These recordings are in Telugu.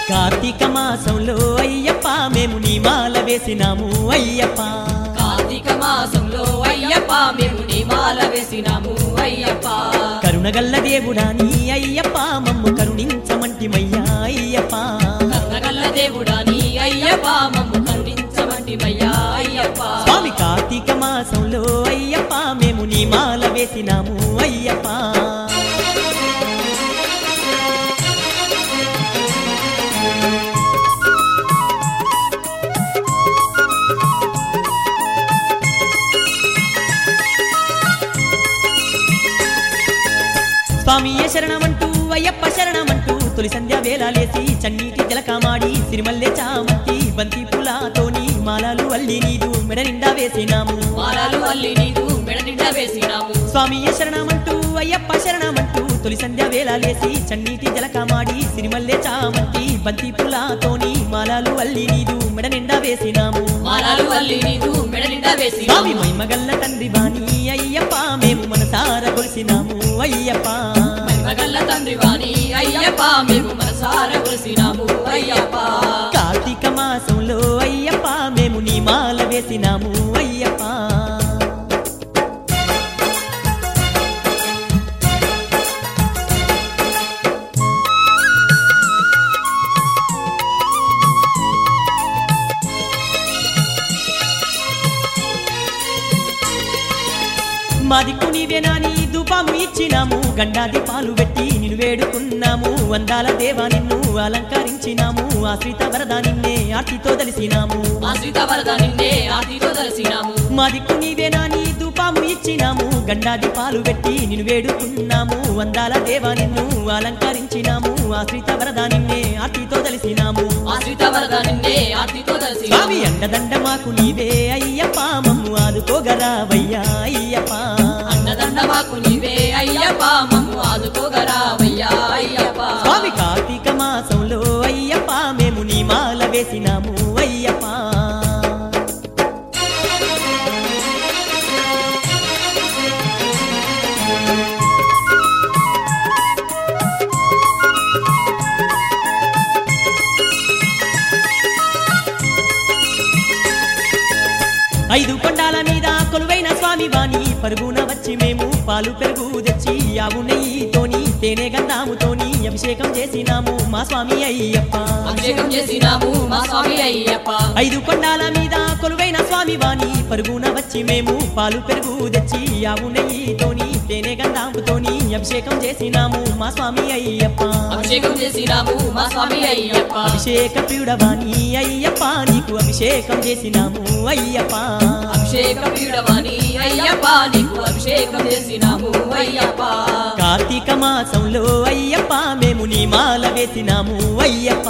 కార్తీక మాసంలో అయ్యప్ప మేము నీ మాల వేసినాము అయ్యప్ప కార్తీక మాసంలో అయ్యప్ప మేము నీ మాల వేసినాము అయ్యప్ప కరుణగల్ల దేవుడా నీ అయ్యప్ప మమ్ము కరుణించమంటిమయ్యా అయ్యప్ప కన్నగల్ల దేవుడా నీ అయ్యప్ప మమ్ము కరుణించమంటివయ్యా అయ్యప్ప స్వామి కార్తీక మాసంలో అయ్యప్ప మేము నీ మాల వేసినాము అయ్యప్ప స్వామియ శరణమంటూ అయ్యప్ప శరణమంటూ తొలి సంధ్య వేలాలేసి చన్నీటి జలకామాడి సిరిమల్లె చామంతి బంతి పూలతోని మాలలు అల్లి నీదు మెడ నిండా వేసినాము మాలలు అల్లి నీదు మెడ నిండా వేసినాము స్వామియ శరణమంటూ అయ్యప్ప శరణమంటూ తొలి సంధ్య వేలాలేసి చన్నీటి జలకామాడి సిరిమల్లె చామంతి బంతి పూలతోని మాలలు అల్లి నీదు మెడ నిండా వేసినాము మాలలు అల్లి నీదు మెడ నిండా స్వామి వేసినాము మైమగల్ల తండ్రి బాని అయ్యప్ప మేము మనసార కొలిసినాము అయ్యప్ప మగల్ల తండ్రి వాణి అయ్యప్ప మేము మనసార కొలిసినాము అయ్యప్ప కార్తీక మాసంలో అయ్యప్ప మేము నీ మాల వేసినాము అయ్యప్ప మా దిక్కు నీవేనా నీ ధూపము ఇచ్చినాము గండాది పాలు పెట్టి నిన్ను వేడుకున్నాము వందాల దేవా నిన్ను అలంకరించినాము ఆశ్రిత వరద నిన్నే ఆర్తితో దలిసినాము ఆశ్రిత వరద నిన్నే ఆతితో దర్శినాము మా దిక్కు నీవేనా నీ ధూపము ఇచ్చినాము గండాది పాలు పెట్టి నిన్ను వేడుకున్నాము వందాల దేవా నిన్ను అలంకరించినాము ఆశ్రిత వరద నిన్నే ఆర్తితో దలిసినాము ఆశ్రిత వరద నిన్నే ఆతితో స్వామి దర్శినాము అండదండ మాకు నీవే అయ్యప్ప మమ్ము ఆదుకోగరావయ్యా అయ్యప్ప అన్నదండ మాకు నీవే అయ్యప్ప మమ్ము ఆదుకోగరావయ్యా అయ్యప్ప స్వామి కార్తీక మాసంలో అయ్యప్ప మేము నీ మాల వేసినాము అయ్యప్ప ఐదు కొండాల మీద కొలువైన స్వామి వాణి పరుగున వచ్చి మేము పాలు పెరుగు తెచ్చి ఆవు నెయ్యితోని తేనె గంధాముతోని అభిషేకం చేసినాము మా స్వామి అయ్యప్ప అభిషేకం చేసినాము మా స్వామి అయ్యప్ప ఐదు కొండాల మీద కొలువైన స్వామి వాణి పరుగున వచ్చి మేము పాలు పెరుగు తెచ్చి ఆవు నెయ్యితోని తేనె గంధాముతోని అభిషేకం చేసినాము మా స్వామి అయ్యప్ప అభిషేకం చేసినాము మా స్వామి అయ్యప్ప అభిషేక ప్రియుడవాణి అయ్యప్ప నీకు అభిషేకం చేసినాము అయ్యప్ప అభిషేక పీడమని అయ్యప్ప నీకు అభిషేకం చేసినాము అయ్యప్ప కార్తీక మాసంలో అయ్యప్ప మేము నీ మాల వేసినాము అయ్యప్ప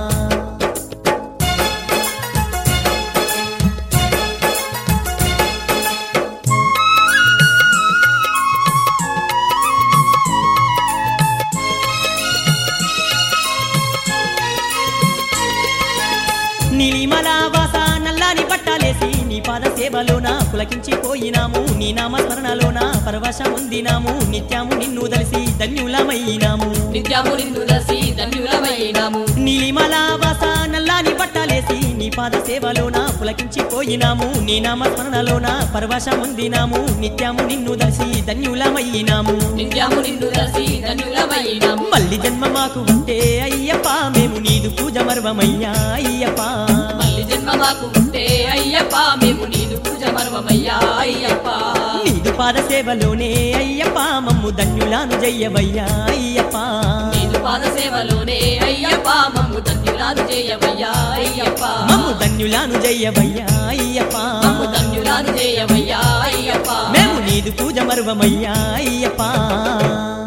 నీలిమల వాస నల్లాని పట్టాలేసి నీ పాద సేవలోన పులకించిపోయినాము నీ నామస్మరణలోన పరవశం ఉందినాము నిత్యము నిన్ను దలిసి ధన్యులమైనాము నిత్యము నిన్ను దర్శి ధన్యులమైనాము నీలిమల వాస నల్లాని పట్టాలేసి నీ పాద సేవలోన పులకించిపోయినాము నీ నామస్మరణలోన పరవశం ఉందినాము నిత్యము నిన్ను దలిసి ధన్యులమైనాము నిత్యము నిన్ను దర్శి ధన్యులమైనాము మళ్ళీ జన్మ మాకు ఉంటే అయ్యప్ప మేము నీదు పూజ మర్వమయ్యా అయ్యప్ప మళ్ళీ జన్మ మాకు ఉంటే అయ్యప్ప మేము నీదు పూజ మర్వమయ్యా అయ్యప్ప నీదు పాద సేవలోనే అయ్యప్ప మమ్ము ధన్యులాను జయ్యవయ్యా అయ్యప్ప నీదు పాద సేవలోనే అయ్యప్ప మమ్ము ధన్యులాను చేయవయ్యా అయ్యప్ప మమ్ము ధన్యులాను జయ్యవయ్యా అయ్యప్ప మమ్ము ధన్యులాను చేయవయ్యా అయ్యప్ప మేము నీదు పూజ మరువమయ్యా అయ్యప్ప